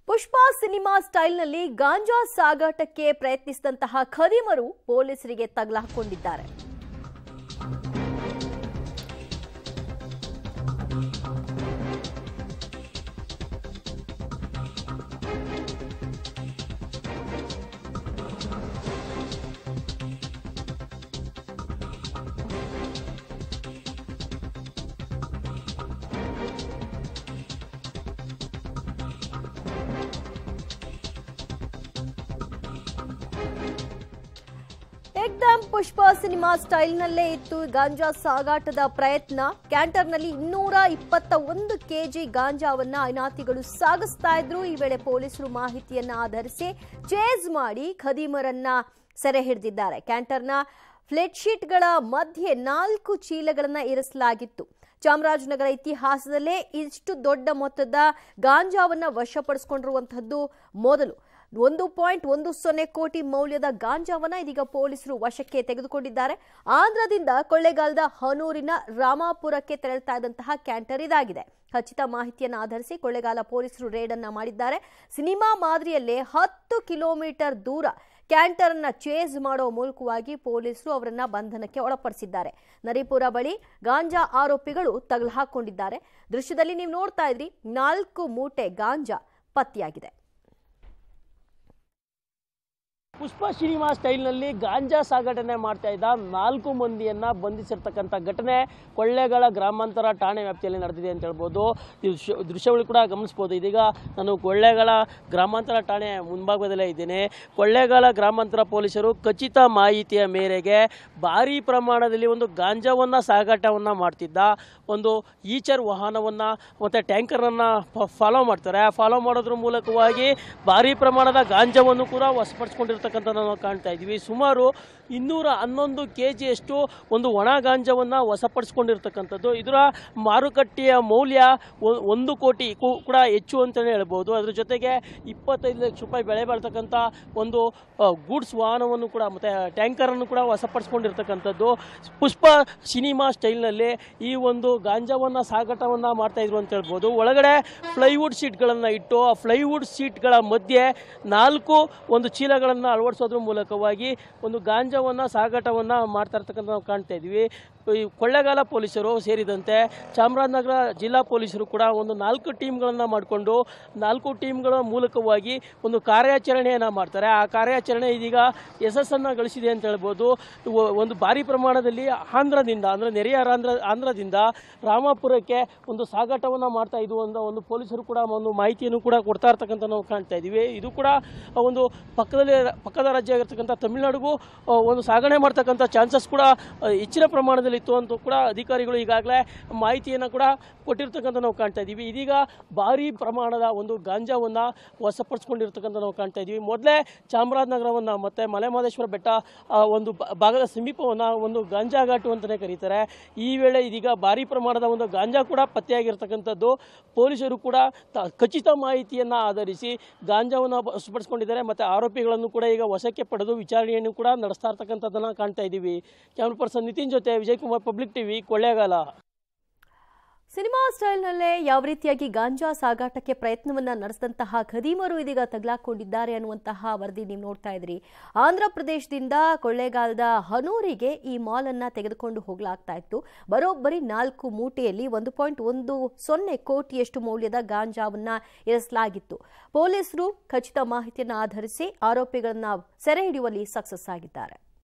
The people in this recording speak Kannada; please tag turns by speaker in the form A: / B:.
A: ಪುಷ್ಪಾ ಸಿನಿಮಾ ಸ್ಟೈಲ್ನಲ್ಲಿ ಗಾಂಜಾ ಸಾಗಾಟಕ್ಕೆ ಪ್ರಯತ್ನಿಸಿದಂತಹ ಖದೀಮರು ಪೊಲೀಸರಿಗೆ ತಗಲಾಕೊಂಡಿದ್ದಾರೆ ಏಕ್ದಮ್ ಪುಷ್ಪ ಸಿನಿಮಾ ಸ್ಟೈಲ್ನಲ್ಲೇ ಇತ್ತು ಗಾಂಜಾ ಸಾಗಾಟದ ಪ್ರಯತ್ನ ಕ್ಯಾಂಟರ್ನಲ್ಲಿ ಇನ್ನೂರ ಇಪ್ಪತ್ತ ಒಂದು ಕೆಜಿ ಗಾಂಜಾವನ್ನ ಐನಾತಿಗಳು ಸಾಗಿಸ್ತಾ ಇದ್ರು ಈ ವೇಳೆ ಪೊಲೀಸರು ಮಾಹಿತಿಯನ್ನ ಆಧರಿಸಿ ಚೇಸ್ ಮಾಡಿ ಖದೀಮರನ್ನ ಸೆರೆ ಹಿಡಿದಿದ್ದಾರೆ ಕ್ಯಾಂಟರ್ನ ಫ್ಲೆಟ್ ಶೀಟ್ಗಳ ಮಧ್ಯೆ ನಾಲ್ಕು ಚೀಲಗಳನ್ನ ಇರಿಸಲಾಗಿತ್ತು ಚಾಮರಾಜನಗರ ಇತಿಹಾಸದಲ್ಲೇ ಇಷ್ಟು ದೊಡ್ಡ ಮೊತ್ತದ ಗಾಂಜಾವನ್ನ ವಶಪಡಿಸಿಕೊಂಡಿರುವಂತಹದ್ದು ಮೊದಲು ಒಂದು ಪಾಯಿಂಟ್ ಒಂದು ಸೊನ್ನೆ ಕೋಟಿ ಮೌಲ್ಯದ ಗಾಂಜಾವನ್ನ ಇದೀಗ ಪೊಲೀಸರು ವಶಕ್ಕೆ ತೆಗೆದುಕೊಂಡಿದ್ದಾರೆ ಆಂಧ್ರದಿಂದ ಕೊಳ್ಳೇಗಾಲದ ಹನೂರಿನ ರಾಮಾಪುರಕ್ಕೆ ತೆರಳುತ್ತಾ ಇದ್ದಂತಹ ಕ್ಯಾಂಟರ್ ಇದಾಗಿದೆ ಖಚಿತ ಮಾಹಿತಿಯನ್ನು ಆಧರಿಸಿ ಕೊಳ್ಳೇಗಾಲ ಪೊಲೀಸರು ರೇಡ್ ಅನ್ನ ಮಾಡಿದ್ದಾರೆ ಸಿನಿಮಾ ಮಾದರಿಯಲ್ಲೇ ಹತ್ತು ಕಿಲೋಮೀಟರ್ ದೂರ ಕ್ಯಾಂಟರ್ ಅನ್ನ ಚೇಸ್ ಮಾಡೋ ಮೂಲಕವಾಗಿ ಪೊಲೀಸರು ಅವರನ್ನ ಬಂಧನಕ್ಕೆ ಒಳಪಡಿಸಿದ್ದಾರೆ ನರಿಪುರ ಬಳಿ ಗಾಂಜಾ ಆರೋಪಿಗಳು ತಗಲು ಹಾಕೊಂಡಿದ್ದಾರೆ ದೃಶ್ಯದಲ್ಲಿ ನೀವು ನೋಡ್ತಾ ಇದ್ರಿ ನಾಲ್ಕು ಮೂಟೆ ಗಾಂಜಾ ಪತ್ತೆಯಾಗಿದೆ
B: ಪುಷ್ಪ ಸಿನಿಮಾ ಸ್ಟೈಲ್ನಲ್ಲಿ ಗಾಂಜಾ ಸಾಗಾಟನೆ ಮಾಡ್ತಾ ಇದ್ದ ನಾಲ್ಕು ಮಂದಿಯನ್ನ ಬಂಧಿಸಿರ್ತಕ್ಕಂಥ ಘಟನೆ ಕೊಳ್ಳೇಗಾಲ ಗ್ರಾಮಾಂತರ ಠಾಣೆ ವ್ಯಾಪ್ತಿಯಲ್ಲಿ ನಡೆದಿದೆ ಅಂತ ಹೇಳ್ಬೋದು ಈ ದೃಶ್ಯ- ದೃಶ್ಯಗಳು ಕೂಡ ಗಮನಿಸ್ಬೋದು ಇದೀಗ ನಾನು ಕೊಳ್ಳೇಗಾಲ ಗ್ರಾಮಾಂತರ ಠಾಣೆ ಮುಂಭಾಗದಲ್ಲೇ ಇದ್ದೇನೆ ಕೊಳ್ಳೇಗಾಲ ಗ್ರಾಮಾಂತರ ಪೊಲೀಸರು ಖಚಿತ ಮಾಹಿತಿಯ ಮೇರೆಗೆ ಭಾರಿ ಪ್ರಮಾಣದಲ್ಲಿ ಒಂದು ಗಾಂಜಾವನ್ನ ಸಾಗಾಟವನ್ನ ಮಾಡ್ತಿದ್ದ ಒಂದು ಈಚರ್ ವಾಹನವನ್ನ ಮತ್ತೆ ಟ್ಯಾಂಕರನ್ನ ಫಾಲೋ ಮಾಡ್ತಾರೆ ಫಾಲೋ ಮಾಡೋದ್ರ ಮೂಲಕವಾಗಿ ಭಾರಿ ಪ್ರಮಾಣದ ಗಾಂಜಾವನ್ನು ಕೂಡ ವಶಪಡಿಸ್ಕೊಂಡಿರ್ತಕ್ಕಂಥ ನಾವು ಕಾಣ್ತಾ ಇದ್ವಿ ಸುಮಾರು ಇನ್ನೂರ ಹನ್ನೊಂದು ಕೆ ಜಿಯಷ್ಟು ಒಂದು ಒಣ ಗಾಂಜಾವನ್ನು ವಶಪಡಿಸ್ಕೊಂಡಿರ್ತಕ್ಕಂಥದ್ದು ಇದರ ಮಾರುಕಟ್ಟೆಯ ಮೌಲ್ಯ ಒ- ಒಂದು ಕೋಟಿ ಕೂ- ಕೂಡ ಹೆಚ್ಚು ಅಂತಲೇ ಹೇಳ್ಬೋದು ಅದ್ರ ಜೊತೆಗೆ ಇಪ್ಪತ್ತೈದು ಲಕ್ಷ ರೂಪಾಯಿ ಬೆಳೆ ಬಾಳ್ತಕ್ಕಂಥ ಒಂದು ಗೂಡ್ಸ್ ವಾಹನವನ್ನು ಕೂಡ ಮತ್ತು ಟ್ಯಾಂಕರನ್ನು ಕೂಡ ವಶಪಡಿಸ್ಕೊಂಡಿರ್ತಕ್ಕಂಥದ್ದು ಪುಷ್ಪ ಸಿನಿಮಾ ಸ್ಟೈಲ್ನಲ್ಲಿ ಈ ಒಂದು ಗಾಂಜಾವನ್ನು ಸಾಗಾಟವನ್ನು ಮಾಡ್ತಾ ಇದ್ರು ಅಂತ ಹೇಳ್ಬೋದು ಒಳಗಡೆ ಫ್ಲೈವುಡ್ ಸೀಟ್ಗಳನ್ನು ಇಟ್ಟು ಆ ಫ್ಲೈವುಡ್ ಸೀಟ್ಗಳ ಮಧ್ಯೆ ನಾಲ್ಕು ಒಂದು ಚೀಲಗಳನ್ನು ಅಳವಡಿಸೋದ್ರ ಮೂಲಕವಾಗಿ ಒಂದು ಗಾಂಜಾವನ್ನು ಸಾಗಾಟವನ್ನು ಮಾಡ್ತಾ ಇರ್ತಕ್ಕಂಥ ನಾವು ಕಾಣ್ತಾ ಇದ್ವಿ ಈ ಕೊಳ್ಳೇಗಾಲ ಪೊಲೀಸರು ಸೇರಿದಂತೆ ಚಾಮರಾಜನಗರ ಜಿಲ್ಲಾ ಪೊಲೀಸರು ಕೂಡ ಒಂದು ನಾಲ್ಕು ಟೀಮ್ಗಳನ್ನು ಮಾಡಿಕೊಂಡು ನಾಲ್ಕು ಟೀಮ್ಗಳ ಮೂಲಕವಾಗಿ ಒಂದು ಕಾರ್ಯಾಚರಣೆಯನ್ನು ಮಾಡ್ತಾರೆ ಆ ಕಾರ್ಯಾಚರಣೆ ಇದೀಗ ಯಶಸ್ಸನ್ನು ಗಳಿಸಿದೆ ಅಂತ ಹೇಳ್ಬೋದು ಒ- ಒಂದು ಭಾರಿ ಪ್ರಮಾಣದಲ್ಲಿ ಆಂಧ್ರದಿಂದ ಅಂದರೆ ನೆರೆಯ ಆಂಧ್ರ ಆಂಧ್ರದಿಂದ ರಾಮಾಪುರಕ್ಕೆ ಒಂದು ಸಾಗಾಟವನ್ನು ಮಾಡ್ತಾ ಇದ್ದು ಒಂದು ಒಂದು ಪೊಲೀಸರು ಕೂಡ ಒಂದು ಮಾಹಿತಿಯನ್ನು ಕೂಡ ಕೊಡ್ತಾ ಇರ್ತಕ್ಕಂಥ ನಾವು ಕಾಣ್ತಾ ಇದ್ದೀವಿ ಇದು ಕೂಡ ಒಂದು ಪಕ್ಕದಲ್ಲಿ ಪಕ್ಕದ ರಾಜ್ಯ ಆಗಿರ್ತಕ್ಕಂಥ ತಮಿಳುನಾಡಿಗೂ ಆ, ಒಂದು ಸಾಗಣೆ ಮಾಡ್ತಕ್ಕಂಥ ಚಾನ್ಸಸ್ ಕೂಡ ಆ, ಹೆಚ್ಚಿನ ಪ್ರಮಾಣದಲ್ಲಿ ಇತ್ತು ಅಂತ ಕೂಡ ಅಧಿಕಾರಿಗಳು ಈಗಾಗಲೇ ಮಾಹಿತಿಯನ್ನು ಕೂಡ ಕೊಟ್ಟಿರ್ತಕ್ಕಂಥ ನಾವು ಕಾಣ್ತಾ ಇದ್ದೀವಿ ಇದೀಗ ಭಾರಿ ಪ್ರಮಾಣದ ಒಂದು ಗಾಂಜಾವನ್ನು ವಶಪಡಿಸ್ಕೊಂಡಿರ್ತಕ್ಕಂಥ ನಾವು ಕಾಣ್ತಾ ಇದ್ದೀವಿ ಮೊದಲೇ ಚಾಮರಾಜನಗರವನ್ನು ಮತ್ತು ಮಲೆಮಹದೇಶ್ವರ ಬೆಟ್ಟ ಆ, ಒಂದು ಬ- ಭಾಗದ ಸಮೀಪವನ್ನು ಒಂದು ಗಾಂಜಾ ಘಾಟು ಅಂತಲೇ ಕರೀತಾರೆ ಈ ವೇಳೆ ಇದೀಗ ಭಾರಿ ಪ್ರಮಾಣದ ಒಂದು ಗಾಂಜಾ ಕೂಡ ಪತ್ತೆಯಾಗಿರ್ತಕ್ಕಂಥದ್ದು ಪೊಲೀಸರು ಕೂಡ ತ- ಖಚಿತ ಮಾಹಿತಿಯನ್ನು ಆಧರಿಸಿ ಗಾಂಜಾವನ್ನು ವಶಪಡಿಸ್ಕೊಂಡಿದ್ದಾರೆ ಮತ್ತು ಆರೋಪಿಗಳನ್ನು ಕೂಡ ಈಗ ವಶಕ್ಕೆ ಪಡೆದು ವಿಚಾರಣೆಯನ್ನು ಕೂಡ ನಡೆಸ್ತಾ ಇರ್ತಕ್ಕಂಥದ್ದನ್ನು ಕಾಣ್ತಾ ಇದ್ದೀವಿ ಕ್ಯಾಮ್ರಾ ಪರ್ಸನ್ ನಿತಿನ್ ಜೊತೆ Vijay Kumar public TV Kollegal
A: cinema ಸ್ಟೈಲ್ನಲ್ಲೇ ಯಾವ ರೀತಿಯಾಗಿ ಗಾಂಜಾ ಸಾಗಾಟಕ್ಕೆ ಪ್ರಯತ್ನವನ್ನ ನಡೆಸಿದಂತಹ ಖದೀಮರು ಇದೀಗ ತಗಲಾಕೊಂಡಿದ್ದಾರೆ ಅನ್ನುವಂತಹ ವರದಿ ನೀವು ನೋಡ್ತಾ ಇದ್ರಿ ಆಂಧ್ರ ಪ್ರದೇಶದಿಂದ ಕೊಳ್ಳೇಗಾಲದ ಹನೂರಿಗೆ ಈ ಮಾಲ್ ಅನ್ನ ತೆಗೆದುಕೊಂಡು ಹೋಗಲಾಗ್ತಾ ಇತ್ತು ಬರೋಬ್ಬರಿ ನಾಲ್ಕು ಮೂಟೆಯಲ್ಲಿ ಒಂದು ಪಾಯಿಂಟ್ ಒಂದು ಸೊನ್ನೆ ಕೋಟಿಯಷ್ಟು ಮೌಲ್ಯದ ಗಾಂಜಾವನ್ನ ಇರಿಸಲಾಗಿತ್ತು ಪೊಲೀಸರು ಖಚಿತ ಮಾಹಿತಿಯನ್ನು ಆಧರಿಸಿ ಆರೋಪಿಗಳನ್ನ ಸೆರೆ ಹಿಡಿಯುವಲ್ಲಿ ಸಕ್ಸಸ್ ಆಗಿದ್ದಾರೆ